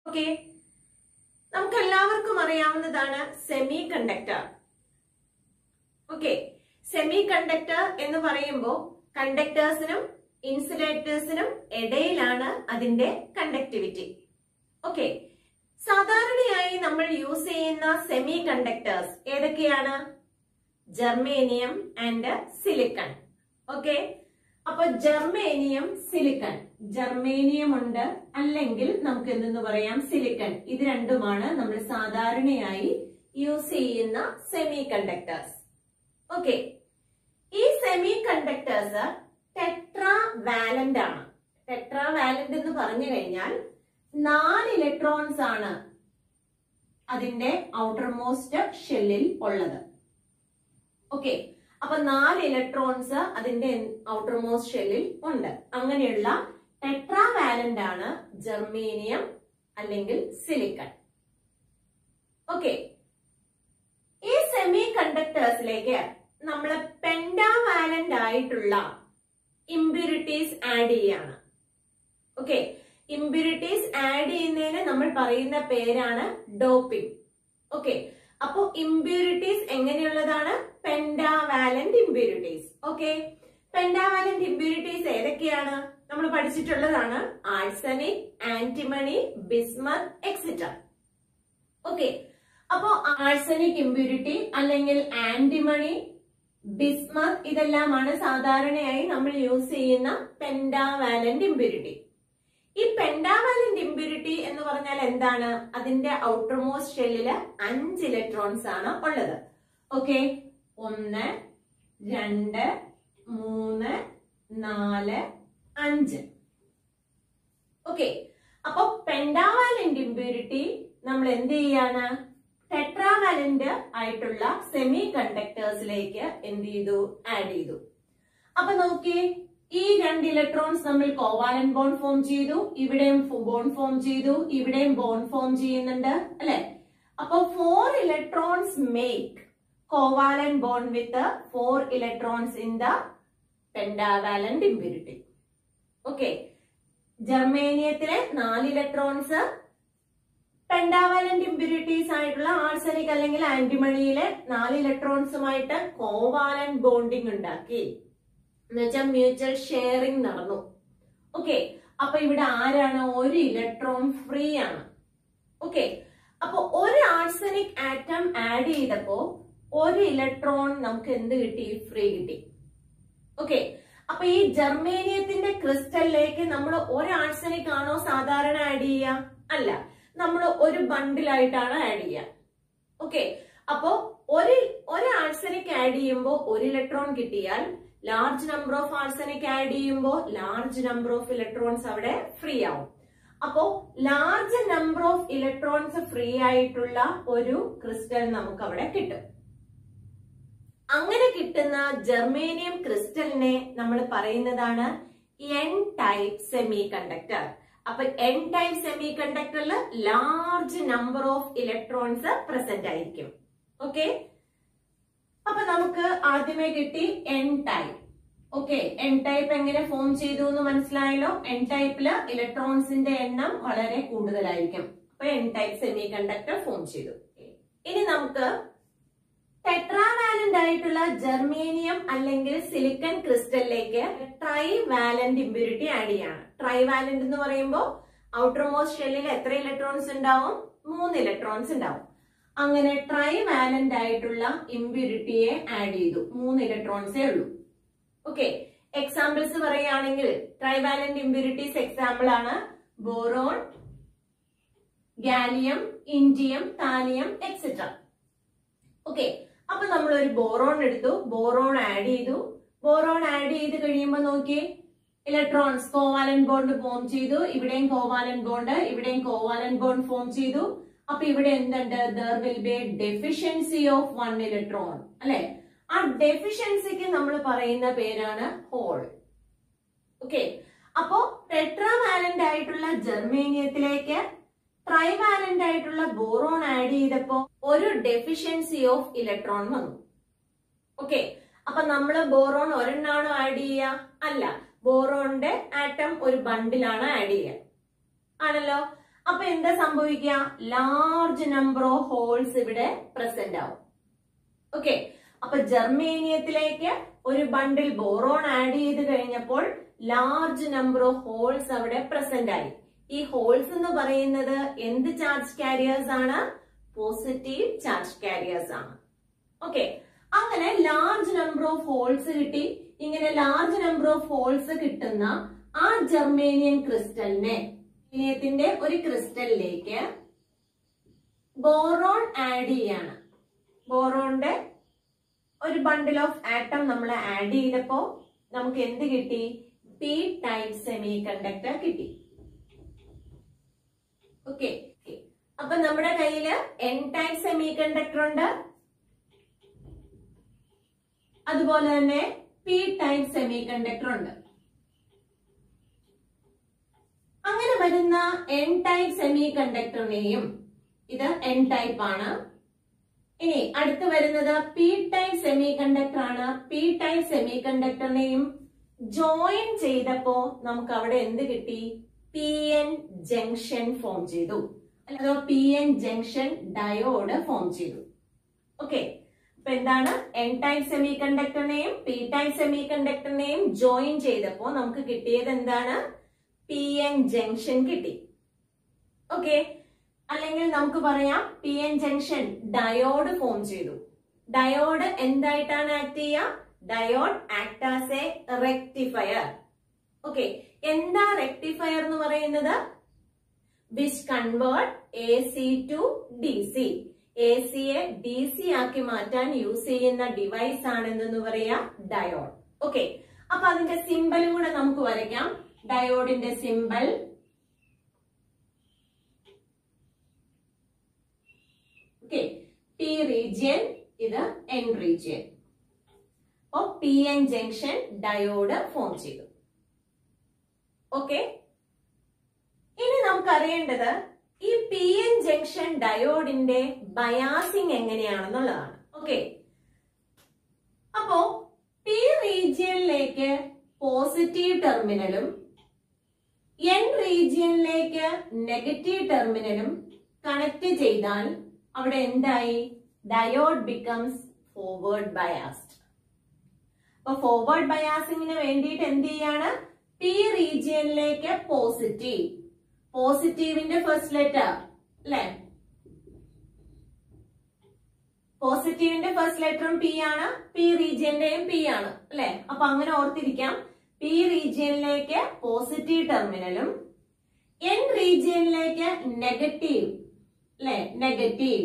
okay നമുക്ക് എല്ലാവർക്കും അറിയാവുന്നതാണ് semiconductor okay semiconductor എന്ന് പറയുമ്പോൾ കണ്ടക്ടേഴ്സിനും ഇൻസുലേറ്റേഴ്സിനും ഇടയിലാണ് അതിന്റെ കണ്ടക്ടിവിറ്റി ഓക്കെ സാധാരണയായി നമ്മൾ യൂസ് ചെയ്യുന്ന സെമി കണ്ടക്ടേഴ്സ് ഏതൊക്കെയാണ് ജർമേനിയം ആൻഡ് സിലിക്കൺ ഓക്കെ അപ്പൊ ജർമേനിയം സിലിക്കൺ ജർമേനിയം ഉണ്ട് അല്ലെങ്കിൽ നമുക്ക് എന്തെന്ന് പറയാം സിലിക്കൺ ഇത് രണ്ടുമാണ് നമ്മൾ സാധാരണയായി യൂസ് ചെയ്യുന്ന സെമി കണ്ടക്ടേഴ്സ് ഓക്കെ ഈ സെമി കണ്ടക്ടേഴ്സ് ടെട്രാ വാലന്റ് ആണ് ടെട്രാ വാലന്റ് എന്ന് പറഞ്ഞു കഴിഞ്ഞാൽ നാല് ഇലക്ട്രോൺസ് ആണ് അതിന്റെ ഔട്ടർ മോസ്റ്റ് ഷെല്ലിൽ ഉള്ളത് ഓക്കെ അപ്പൊ നാല് ഇലക്ട്രോൺസ് അതിന്റെ ഔട്ടർ മോസ്റ്റ് ഷെല്ലിൽ ഉണ്ട് അങ്ങനെയുള്ള ടെട്രാ വാലന്റ് ആണ് ജർമേനിയം അല്ലെങ്കിൽ സിലിക്കൺ ഓക്കെ ഈ സെമി കണ്ടക്ടേഴ്സിലേക്ക് നമ്മൾ പെൻഡാവാലന്റ് ആയിട്ടുള്ള ഇമ്പ്യൂരിറ്റീസ് ആഡ് ചെയ്യാണ് ഓക്കെ ഇമ്പ്യൂരിറ്റീസ് ആഡ് ചെയ്യുന്നതിന് നമ്മൾ പറയുന്ന പേരാണ് ഡോപ്പിംഗ് ഓക്കെ അപ്പോ ഇമ്പ്യൂരിറ്റീസ് എങ്ങനെയുള്ളതാണ് pentavalent impurities okay pentavalent impurities ഏതൊക്കെയാണ് നമ്മൾ പഠിച്ചിട്ടുള്ളതാണ് arsenic antimony bismuth etcetera okay അപ്പോ ആഴ്സനിക് ഇമ്പ്യൂരിറ്റി അല്ലെങ്കിൽ ആന്റിമണി ബിസ്മത്ത് ഇതെല്ലാമാണ് സാധാരണയായി നമ്മൾ യൂസ് ചെയ്യുന്ന പെൻഡാവാലന്റ് ഇമ്പ്യൂരിറ്റി ഈ പെൻഡാവാലന്റ് ഇമ്പ്യൂരിറ്റി എന്ന് പറഞ്ഞാൽ എന്താണ് അതിന്റെ ഔട്ടർ മോസ്റ്റ് ഷെല്ലില് അഞ്ച് ഇലക്ട്രോൺസ് ആണ് ഉള്ളത് ഓക്കെ ഒന്ന് രണ്ട് മൂന്ന് നാല് അഞ്ച് ഓക്കെ അപ്പൊ പെൻഡാവാലന്റ് ഇമ്പ്യൂരിറ്റി നമ്മൾ എന്ത് ചെയ്യാണ് ടെട്രാവാലന്റ് ആയിട്ടുള്ള സെമി കണ്ടക്ടേഴ്സിലേക്ക് എന്ത് ചെയ്തു ആഡ് ചെയ്തു അപ്പൊ നോക്കിയേ ഈ രണ്ട് ഇലക്ട്രോൺസ് നമ്മൾ കോവാലൻ ബോൺ ഫോം ചെയ്തു ഇവിടെയും ബോൺ ഫോം ചെയ്തു ഇവിടെയും ബോൺ ഫോം ചെയ്യുന്നുണ്ട് അല്ലെ അപ്പൊ four electrons make covalent bond with four electrons in the pentavalent impurity okay ജർമേനിയത്തിലെ നാല് ഇലക്ട്രോൺസ് പെൻഡാവാലന്റ് ഇമ്പ്യൂരിറ്റീസ് ആയിട്ടുള്ള ആർസനിക് അല്ലെങ്കിൽ ആന്റിമണിയിലെ നാല് ഇലക്ട്രോൺസുമായിട്ട് കോവാലന്റ് ബോണ്ടിങ് ഉണ്ടാക്കി എന്നുവെച്ചാൽ മ്യൂച്വൽ ഷെയറിംഗ് നടന്നു ഓക്കെ അപ്പൊ ഇവിടെ ആരാണ് ഒരു ഇലക്ട്രോൺ ഫ്രീ ആണ് ഓക്കെ അപ്പൊ ഒരു ആർസനിക് ആറ്റം ആഡ് ചെയ്തപ്പോ ഒരു ഇലക്ട്രോൺ നമുക്ക് എന്ത് കിട്ടി ഫ്രീ കിട്ടി ഓക്കെ അപ്പൊ ഈ ജർമേനിയത്തിന്റെ ക്രിസ്റ്റലിലേക്ക് നമ്മൾ ഒരു ആർസനിക് ആണോ സാധാരണ ആഡ് ചെയ്യുക അല്ല നമ്മൾ ഒരു ബണ്ടിലായിട്ടാണ് ആഡ് ചെയ്യുക ഓക്കെ അപ്പോ ഒരു ഒരു ആർസനിക് ആഡ് ചെയ്യുമ്പോൾ ഒരു ഇലക്ട്രോൺ കിട്ടിയാൽ large number of arsenic add ചെയ്യുമ്പോൾ ലാർജ് നമ്പർ ഓഫ് ഇലക്ട്രോൺസ് അവിടെ ഫ്രീ ആവും അപ്പോ large number of electrons free ആയിട്ടുള്ള ഒരു ക്രിസ്റ്റൽ നമുക്ക് അവിടെ കിട്ടും അങ്ങനെ കിട്ടുന്ന ജർമേനിയം ക്രിസ്റ്റലിനെ നമ്മൾ പറയുന്നതാണ് എൻ ടൈപ്പ് സെമി കണ്ടക്ടർ അപ്പൊ എൻ ടൈപ്പ് സെമി കണ്ടക്ടറിൽ large number of electrons present ആയിരിക്കും ഓക്കെ അപ്പൊ നമുക്ക് ആദ്യമേ കിട്ടി N type okay N type എങ്ങനെ ഫോം ചെയ്തു എന്ന് മനസ്സിലായല്ലോ എൻ ടൈപ്പില് ഇലക്ട്രോൺസിന്റെ എണ്ണം വളരെ കൂടുതലായിരിക്കും അപ്പൊ N type semiconductor form ചെയ്തു ഇനി നമുക്ക് ടെട്രാവാലന്റ് ആയിട്ടുള്ള ജർമേനിയം അല്ലെങ്കിൽ സിലിക്കൺ ക്രിസ്റ്റലിലേക്ക് ട്രൈ വാലന്റ് ഇമ്പ്യൂരിറ്റി ആഡ് ചെയ്യാണ് ട്രൈ വാലന്റ് എന്ന് പറയുമ്പോൾ ഔട്ടർ മോസ്റ്റ് ഷെല്ലിൽ എത്ര ഇലക്ട്രോൺസ് ഉണ്ടാവും മൂന്ന് ഇലക്ട്രോൺസ് ഉണ്ടാവും അങ്ങനെ ട്രൈ വാലന്റ് ആയിട്ടുള്ള ഇമ്പ്യൂരിറ്റിയെ ആഡ് ചെയ്തു മൂന്ന് ഇലക്ട്രോൺസേ ഉള്ളൂ ഓക്കെ എക്സാമ്പിൾസ് പറയുകയാണെങ്കിൽ ട്രൈ വാലന്റ് ഇമ്പ്യൂരിറ്റീസ് എക്സാമ്പിൾ ആണ് boron gallium indium thallium etcetera okay അപ്പൊ നമ്മൾ ഒരു ബോറോൺ എടുത്തു ബോറോൺ ആഡ് ചെയ്തു ബോറോൺ ആഡ് ചെയ്ത് കഴിയുമ്പോൾ നോക്കിയേ ഇലക്ട്രോൺസ് കോവാലൻ ബോണ്ട് ഫോം ചെയ്തു ഇവിടെയും കോവാലൻ ബോണ്ട് ഇവിടെയും കോവാലൻ ബോണ്ട് ഫോം ചെയ്തു അപ്പൊ ഇവിടെ എന്തുണ്ട് there will be deficiency of one electron അല്ലെ ആ ഡെഫിഷ്യൻസിക്ക് നമ്മൾ പറയുന്ന പേരാണ് ഹോൾ ഓക്കെ അപ്പോ ടെട്രാവാലന്റ് ആയിട്ടുള്ള ജർമേനിയത്തിലേക്ക് ട്രൈവാലന്റ് ആയിട്ടുള്ള ബോറോൺ ആഡ് ചെയ്തപ്പോ ഒരു ഡെഫിഷ്യൻസി ഓഫ് ഇലക്ട്രോൺ വന്നു ഓക്കെ അപ്പൊ നമ്മൾ ബോറോൺ ഒരെണ്ണാണോ ആഡ് ചെയ്യുക അല്ല ബോറോണിന്റെ ആറ്റം ഒരു ബണ്ടിലാണ് ആഡ് ചെയ്യുക ആണല്ലോ അപ്പൊ എന്താ സംഭവിക്കുക ലാർജ് നമ്പർ ഓഫ് ഹോൾസ് ഇവിടെ പ്രസന്റ് ആവും ഓക്കെ അപ്പൊ ജർമേനിയത്തിലേക്ക് ഒരു ബണ്ടിൽ ബോറോൺ ആഡ് ചെയ്ത് കഴിഞ്ഞപ്പോൾ ലാർജ് നമ്പർ ഓഫ് ഹോൾസ് അവിടെ പ്രസന്റ് ആയി ഈ ഹോൾസ് എന്ന് പറയുന്നത് എന്ത് ചാർജ് കാരിയേഴ്സ് ആണ് പോസിറ്റീവ് ചാർജ് കാരിയേഴ്സ് ആണ് ഓക്കെ അങ്ങനെ ലാർജ് നമ്പർ ഓഫ് ഹോൾസ് കിട്ടി ഇങ്ങനെ ലാർജ് നമ്പർ ഓഫ് ഹോൾസ് കിട്ടുന്ന ആ ജർമേനിയൻ ക്രിസ്റ്റലിനെ ജർമേനിയത്തിന്റെ ഒരു ക്രിസ്റ്റലിലേക്ക് ബോറോൺ ആഡ് ചെയ്യാണ് ബോറോണിന്റെ ഒരു ബണ്ടിൽ ഓഫ് ആറ്റം നമ്മൾ ആഡ് ചെയ്തപ്പോ നമുക്ക് എന്ത് കിട്ടി പി ടൈപ്പ് സെമി കണ്ടക്ടർ കിട്ടി ഓക്കെ അപ്പൊ നമ്മുടെ കയ്യില് എൻ ടൈപ്പ് സെമി കണ്ടക്ടർ ഉണ്ട് അതുപോലെ തന്നെ പി ടൈപ്പ് സെമി കണ്ടക്ടർ ഉണ്ട് അങ്ങനെ വരുന്ന എൻ ടൈപ്പ് സെമി കണ്ടക്ടറിനെയും ഇത് എൻ ടൈപ്പ് ആണ് ഇനി അടുത്ത് വരുന്നത് പി ടൈപ്പ് സെമി കണ്ടക്ടർ ആണ് പി ടൈപ്പ് സെമി കണ്ടക്ടറിനെയും ജോയിൻ ചെയ്തപ്പോ നമുക്ക് അവിടെ എന്ത് കിട്ടി പി എൻ ജംഗ്ഷൻ ഫോം ചെയ്തു അല്ലോ P N junction diode form ചെയ്തു ഓക്കെ അപ്പൊ എന്താണ് എൻ ടൈപ്പ് സെമി കണ്ടക്ടറിനെയും പി ടൈപ്പ് സെമി കണ്ടക്ടറിനെയും ജോയിൻ ചെയ്തപ്പോ നമുക്ക് കിട്ടിയത് എന്താണ് പി എൻ ജംഗ്ഷൻ കിട്ടി ഓക്കെ അല്ലെങ്കിൽ നമുക്ക് പറയാം P N junction diode form ചെയ്തു ഡയോഡ് എന്തായിട്ടാണ് ആക്ട് ചെയ്യുക diode act as a rectifier okay എന്താ റെക്ടിഫയർ എന്ന് പറയുന്നത് which convert A C to D C A സിയെ ഡി സി ആക്കി മാറ്റാൻ യൂസ് ചെയ്യുന്ന ഡിവൈസ് ആണ് എന്തെന്ന് പറയാ ഡയോഡ് ഓക്കെ അപ്പൊ അതിന്റെ സിമ്പലും കൂടെ നമുക്ക് വരയ്ക്കാം ഡയോഡിന്റെ സിമ്പൽ ഓക്കെ പി റീജിയൻ ഇത് എൻ റീജിയൻ അപ്പോ P N junction diode form ചെയ്തു ഓക്കെ ഇനി നമുക്ക് അറിയേണ്ടത് ഈ പി എൻ ജംഗ്ഷൻ ഡയോഡിന്റെ ബയാസിംഗ് എങ്ങനെയാണെന്നുള്ളതാണ് ഓക്കെ അപ്പോ പി റീജിയനിലേക്ക് പോസിറ്റീവ് ടെർമിനലും എൻ റീജിയനിലേക്ക് നെഗറ്റീവ് ടെർമിനലും കണക്ട് ചെയ്താൽ അവിടെ എന്തായി ഡയോഡ് ബിക്കംസ് ഫോർവേഡ് ബയാസ്ഡ് അപ്പൊ ഫോർവേഡ് ബയാസിങ്ങിന് വേണ്ടിയിട്ട് എന്ത് ചെയ്യാണ് പി റീജിയനിലേക്ക് പോസിറ്റീവ് പോസിറ്റീവിന്റെ ഫസ്റ്റ് ലെറ്റർ അല്ലെ പോസിറ്റീവിന്റെ ഫസ്റ്റ് ലെറ്ററും പി ആണ് പി റീജിയന്റെയും പി ആണ് അല്ലെ അപ്പൊ അങ്ങനെ ഓർത്തിരിക്കാം പി റീജിയനിലേക്ക് പോസിറ്റീവ് ടെർമിനലും എൻ റീജിയനിലേക്ക് നെഗറ്റീവ് അല്ലെ നെഗറ്റീവ്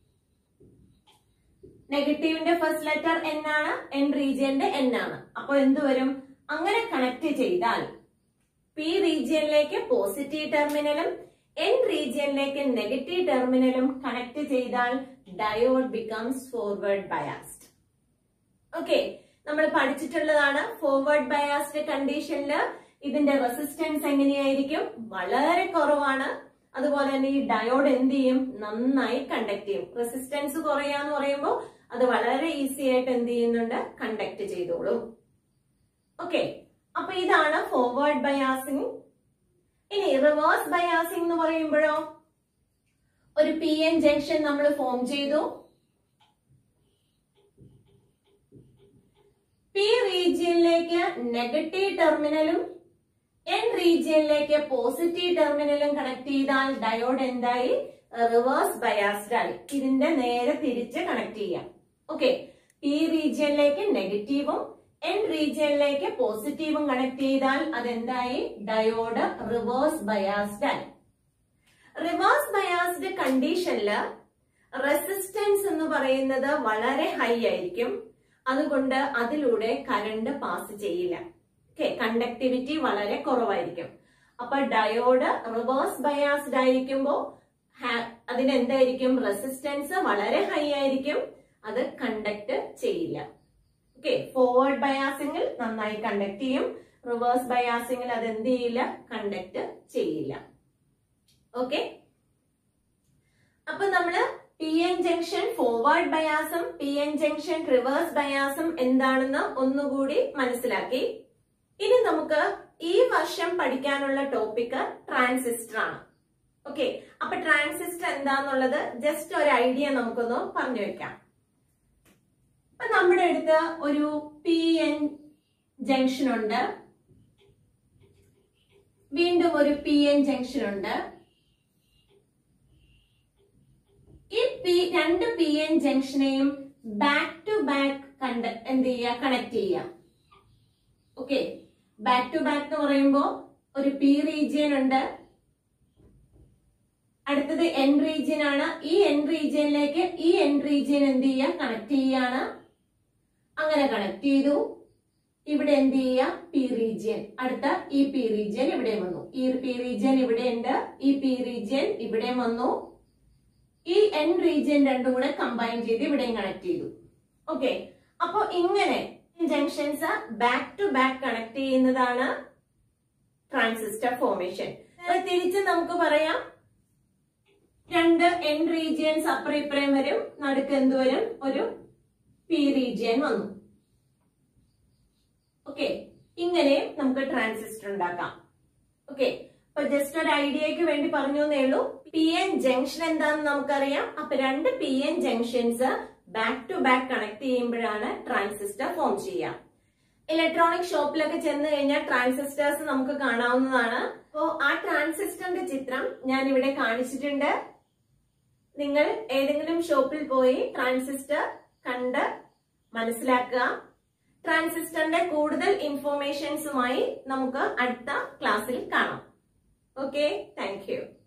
നെഗറ്റീവിന്റെ ഫസ്റ്റ് ലെറ്റർ എൻ ആണ് എൻ റീജിയന്റെ എൻ ആണ് അപ്പൊ എന്ത് വരും അങ്ങനെ കണക്ട് ചെയ്താൽ പി റീജിയനിലേക്ക് പോസിറ്റീവ് ടെർമിനലും എൻ റീജിയനിലേക്ക് നെഗറ്റീവ് ടെർമിനലും കണക്ട് ചെയ്താൽ diode becomes forward biased okay നമ്മൾ പഠിച്ചിട്ടുള്ളതാണ് ഫോർവേഡ് ബയാസ്ഡ് കണ്ടീഷനിൽ ഇതിന്റെ റെസിസ്റ്റൻസ് എങ്ങനെയായിരിക്കും വളരെ കുറവാണ് അതുപോലെ തന്നെ ഈ ഡയോഡ് എന്ത് ചെയ്യും നന്നായി കണ്ടക്ട് ചെയ്യും റെസിസ്റ്റൻസ് കുറയാന്ന് പറയുമ്പോൾ അത് വളരെ ഈസി ആയിട്ട് എന്ത് ചെയ്യുന്നുണ്ട് കണ്ടക്ട് ചെയ്തോളും ഓക്കെ അപ്പൊ ഇതാണ് ഫോർവേഡ് ബയാസിംഗ് ഇനി റിവേഴ്സ് ബയാസിംഗ് എന്ന് പറയുമ്പോഴോ ഒരു പി എൻ ജംഗ്ഷൻ നമ്മൾ ഫോം ചെയ്തു പി റീജിയനിലേക്ക് നെഗറ്റീവ് ടെർമിനലും എൻ റീജിയനിലേക്ക് പോസിറ്റീവ് ടെർമിനലും കണക്ട് ചെയ്താൽ ഡയോഡ് എന്തായി റിവേഴ്സ് ബയാസ്ഡ് ആയി ഇതിന്റെ നേരെ തിരിച്ച് കണക്ട് ചെയ്യാം ഓക്കെ പി റീജിയനിലേക്ക് നെഗറ്റീവും എൻ റീജിയനിലേക്ക് പോസിറ്റീവും കണക്ട് ചെയ്താൽ അതെന്തായി ഡയോഡ് റിവേഴ്സ് ബയാസ്ഡ് ആയി റിവേഴ്സ് ബയാസ്ഡ് കണ്ടീഷനില് റെസിസ്റ്റൻസ് എന്ന് പറയുന്നത് വളരെ ഹൈ ആയിരിക്കും അതുകൊണ്ട് അതിലൂടെ കറണ്ട് പാസ് ചെയ്യില്ല ഓക്കെ കണ്ടക്ടിവിറ്റി വളരെ കുറവായിരിക്കും അപ്പൊ ഡയോഡ് റിവേഴ്സ് ബയാസ്ഡ് ആയിരിക്കുമ്പോൾ അതിനെന്തായിരിക്കും റെസിസ്റ്റൻസ് വളരെ ഹൈ ആയിരിക്കും അത് കണ്ടക്ട് ചെയ്യില്ല ഓക്കെ ഫോർവേഡ് ബയാസിംഗിൽ നന്നായി കണ്ടക്ട് ചെയ്യും റിവേഴ്സ് ബയാസിംഗിൽ അത് എന്ത് ചെയ്യില്ല കണ്ടക്ട് ചെയ്യില്ല ഓക്കെ അപ്പൊ നമ്മള് പി എൻ ജംഗ്ഷൻ ഫോർവേഡ് ബയാസും പി എൻ ജംഗ്ഷൻ റിവേഴ്സ് ബയാസും എന്താണെന്ന് ഒന്നുകൂടി മനസ്സിലാക്കി ഇനി നമുക്ക് ഈ വർഷം പഠിക്കാനുള്ള ടോപ്പിക് ട്രാൻസിസ്റ്റർ ആണ് ഓക്കെ അപ്പൊ ട്രാൻസിസ്റ്റർ എന്താന്നുള്ളത് ജസ്റ്റ് ഒരു ഐഡിയ നമുക്കൊന്ന് പറഞ്ഞു വെക്കാം അപ്പൊ നമ്മുടെ അടുത്ത് ഒരു പി എൻ ജംഗ്ഷൻ ഉണ്ട് വീണ്ടും ഒരു പി എൻ ജംഗ്ഷൻ ഉണ്ട് ഈ പി രണ്ട് പി എൻ ജംഗ്ഷനെയും ബാക്ക് ടു ബാക്ക് കണ്ട് എന്ത് ചെയ്യുക കണക്ട് ചെയ്യുക ഓക്കെ ബാക്ക് ടു ബാക്ക് എന്ന് പറയുമ്പോ ഒരു പി റീജിയൻ ഉണ്ട് അടുത്തത് എൻ റീജിയൻ ആണ് ഈ എൻ റീജിയനിലേക്ക് ഈ എൻ റീജിയൻ എന്ത് ചെയ്യുക കണക്ട് ചെയ്യാണ് അങ്ങനെ കണക്ട് ചെയ്തു ഇവിടെ എന്ത് ചെയ്യുക പി റീജിയൻ അടുത്ത ഈ പി റീജിയൻ ഇവിടെ വന്നു ഈ പി റീജിയൻ ഇവിടെ ഉണ്ട് ഈ പി റീജിയൻ ഇവിടെ വന്നു ഈ എൻ റീജിയൻ രണ്ടും കൂടെ കമ്പൈൻ ചെയ്ത് ഇവിടെയും കണക്ട് ചെയ്തു ഓക്കെ അപ്പൊ ഇങ്ങനെ junctions back to back connect ചെയ്യുന്നതാണ് ട്രാൻസിസ്റ്റർ ഫോർമേഷൻ തിരിച്ച് നമുക്ക് പറയാം രണ്ട് എൻ റീജിയൻസ് അപ്പുറം ഇപ്പുറം വരും നടുക്ക് എന്ത് വരും ഒരു പി റീജിയൻ വന്നു ഓക്കെ ഇങ്ങനെ നമുക്ക് ട്രാൻസിസ്റ്റർ ഉണ്ടാക്കാം ഓക്കെ അപ്പൊ ജസ്റ്റ് ഒരു ഐഡിയക്ക് വേണ്ടി പറഞ്ഞു എന്നേ ഉള്ളൂ പി എൻ ജംഗ്ഷൻ എന്താണെന്ന് നമുക്കറിയാം അപ്പൊ രണ്ട് P N junctions back to back connect ചെയ്യുമ്പോഴാണ് ട്രാൻസിസ്റ്റർ ഫോം ചെയ്യുക ഇലക്ട്രോണിക് ഷോപ്പിലൊക്കെ ചെന്ന് കഴിഞ്ഞാൽ ട്രാൻസിസ്റ്റേഴ്സ് നമുക്ക് കാണാവുന്നതാണ് അപ്പോ ആ ട്രാൻസിസ്റ്ററിന്റെ ചിത്രം ഞാൻ ഇവിടെ കാണിച്ചിട്ടുണ്ട് നിങ്ങൾ ഏതെങ്കിലും ഷോപ്പിൽ പോയി ട്രാൻസിസ്റ്റർ കണ്ട് മനസ്സിലാക്കുക ട്രാൻസിസ്റ്ററിന്റെ കൂടുതൽ ഇൻഫോർമേഷൻസുമായി നമുക്ക് അടുത്ത ക്ലാസ്സിൽ കാണാം ഓക്കെ താങ്ക് യു